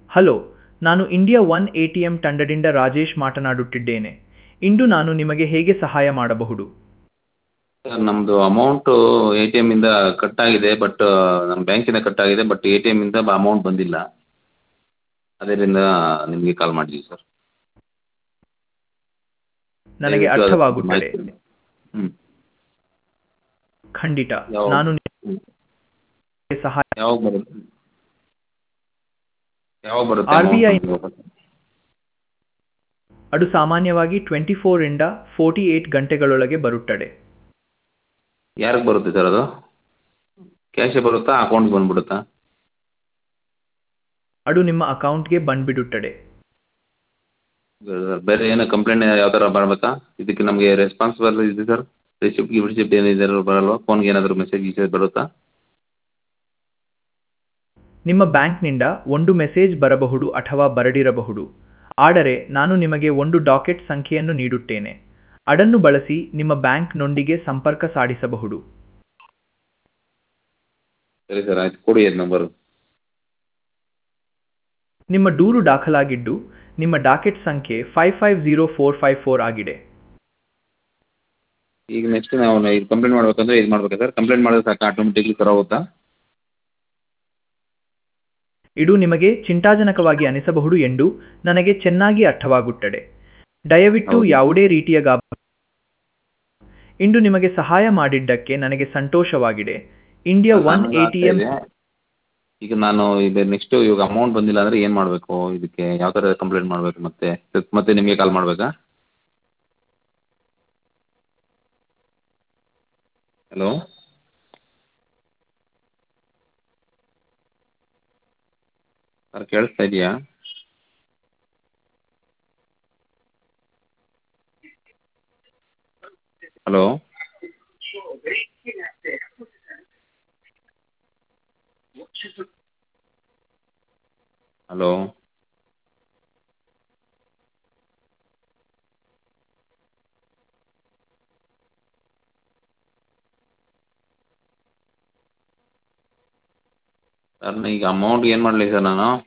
Hello ನಾನು India one A T M ತಂಡದಿಂದ ರಾಜೇಶ್ ಮಾತನಾಡುತ್ತಿದ್ದೇನೆ ಇಂದು ನಾನು ನಿಮಗೆ ಹೇಗೆ ಸಹಾಯ ಮಾಡಬಹುದು ಸರ್ ನಮ್ಮದು ಅಮೌಂಟು ಎ ಟಿ ಎಮ್ಮಿಂದ ಕಟ್ ಆಗಿದೆ ಬಟ್ ನಮ್ಮ ಬ್ಯಾಂಕಿಂದ ಕಟ್ ಆಗಿದೆ ಬಟ್ ಎ ಟಿ ಎಮ್ಮಿಂದ ಅಮೌಂಟ್ ಬಂದಿಲ್ಲ ಅದರಿಂದ ನಿಮಗೆ ಕಾಲ್ ಮಾಡಿದ್ದೀವಿ ಸರ್ ನನಗೆ ದಯವಿಟ್ಟು ಅದಕ್ಕೆ ಅರ್ಥವಾಗುತ್ತದೆ ಮಾಹಿತಿ ಕೊಡಿ. ಹ್ಞೂ ಖಂಡಿತ ಯಾವ- ನಾನು ಹ್ಞೂ ನಿಮಗೆ ಸಹಾಯ ಯಾವಾಗ ಬರುತ್ತೆ ಯಾವಾಗ ಬರುತ್ತೆ RBI amount? ಅದು ಸಾಮಾನ್ಯವಾಗಿ ಟ್ವೆಂಟಿ ಫೋರಿಂದ ಫೋರ್ಟಿ ಏಟ್ ಗಂಟೆಗಳೊಳಗೆ ಬರುತ್ತದೆ ಯಾರಿಗೆ ಬರುತ್ತೆ ಸರ್ ಅದು ಕ್ಯಾಶೇ ಬರುತ್ತಾ ಅಕೌಂಟ್ಗೆ ಬಂದ್ಬಿಡುತ್ತಾ ಅದು ನಿಮ್ಮ ಅಕೌಂಟ್ಗೆ ಬಂದ್ಬಿಡುತ್ತದೆ ಸರ್ ಬೇರೆ ಏನೋ ಕಂಪ್ಲೇಂಟ್ ಯಾವ ಥರ ಬರಬೇಕಾ ಇದಕ್ಕೆ ನಮಗೆ ರೆಸ್ಪಾನ್ಸಿಬಲ್ ಇದೆ ಸರ್ ರಿಸಿಪ್ಟ್ ಗಿಸಿಪ್ಟ್ ಏನಿದೆ ಬರಲ್ವಾ ಫೋನ್ಗೆ ಏನಾದರೂ ಮೆಸೇಜ್ ಗಿಸೇಜ್ ಬರುತ್ತಾ ನಿಮ್ಮ ಬ್ಯಾಂಕ್ನಿಂದ ಒಂದು ಮೆಸೇಜ್ ಬರಬಹುದು ಅಥವಾ ಬರದಿರಬಹುದು ಆದರೆ ನಾನು ನಿಮಗೆ ಒಂದು ಡಾಕೆಟ್ ಸಂಖ್ಯೆಯನ್ನು ನೀಡುತ್ತೇನೆ ಅದನ್ನು ಬಳಸಿ ನಿಮ್ಮ ಬ್ಯಾಂಕ್ನೊಂದಿಗೆ ಸಂಪರ್ಕ ಸಾಧಿಸಬಹುದು ಸರಿ ಸರ್ ಆಯ್ತು ಕೊಡಿ ಅದು ನಂಬರು ನಿಮ್ಮ ದೂರು ದಾಖಲಾಗಿದ್ದು ನಿಮ್ಮ ಡಾಕೆಟ್ ಸಂಖ್ಯೆ five five zero four five four ಆಗಿದೆ ಈಗ ನೆಕ್ಸ್ಟ್ ನಾವು ಇದು ಕಂಪ್ಲೇಂಟ್ ಮಾಡ್ಬೇಕಂದ್ರೆ ಇದು ಮಾಡ್ಬೇಕಾ ಸರ್ ಕಂಪ್ಲೇಂಟ್ ಮಾಡಿದ್ರೆ ಸಾಕು ಆಟೋಮೆಟಿಕ್ಲಿ ಸರ್ ಹೋಗುತ್ತಾ ಇದು ನಿಮಗೆ ಚಿಂತಾಜನಕವಾಗಿ ಅನಿಸಬಹುದು ಎಂದು ನನಗೆ ಚೆನ್ನಾಗಿ ಅರ್ಥವಾಗುತ್ತದೆ ದಯವಿಟ್ಟು ಹೌದು. ಯಾವುದೇ ರೀತಿಯ ಗಾಬ ಇಂದು ನಿಮಗೆ ಸಹಾಯ ಮಾಡಿದ್ದಕ್ಕೆ ನನಗೆ ಸಂತೋಷವಾಗಿದೆ ಇಂಡಿಯಾ ಒನ್ ನನಗೆ ಎ ಆಗ್ತಾ ಟಿ ಎಂ ಇದೆ. ಈಗ ನಾನು ಇದು ನೆಕ್ಸ್ಟ್ ಇವಾಗ ಅಮೌಂಟ್ ಬಂದಿಲ್ಲ ಅಂದರೆ ಏನು ಮಾಡಬೇಕು ಇದಕ್ಕೆ ಯಾವ ಥರ ಕಂಪ್ಲೇಂಟ್ ಮಾಡಬೇಕು ಮತ್ತೆ ಮತ್ತೆ ನಿಮಗೆ ಕಾಲ್ ಮಾಡಬೇಕಾ ಹಲೋ ಸರ್ ಕೇಳಿಸ್ತಾ ಇದೆಯಾ ಹಲೋ ಹಲೋ ಸರ್ ಈಗ ಅಮೌಂಟ್ ಏನು ಮಾಡಲಿ ಸರ್ ನಾನು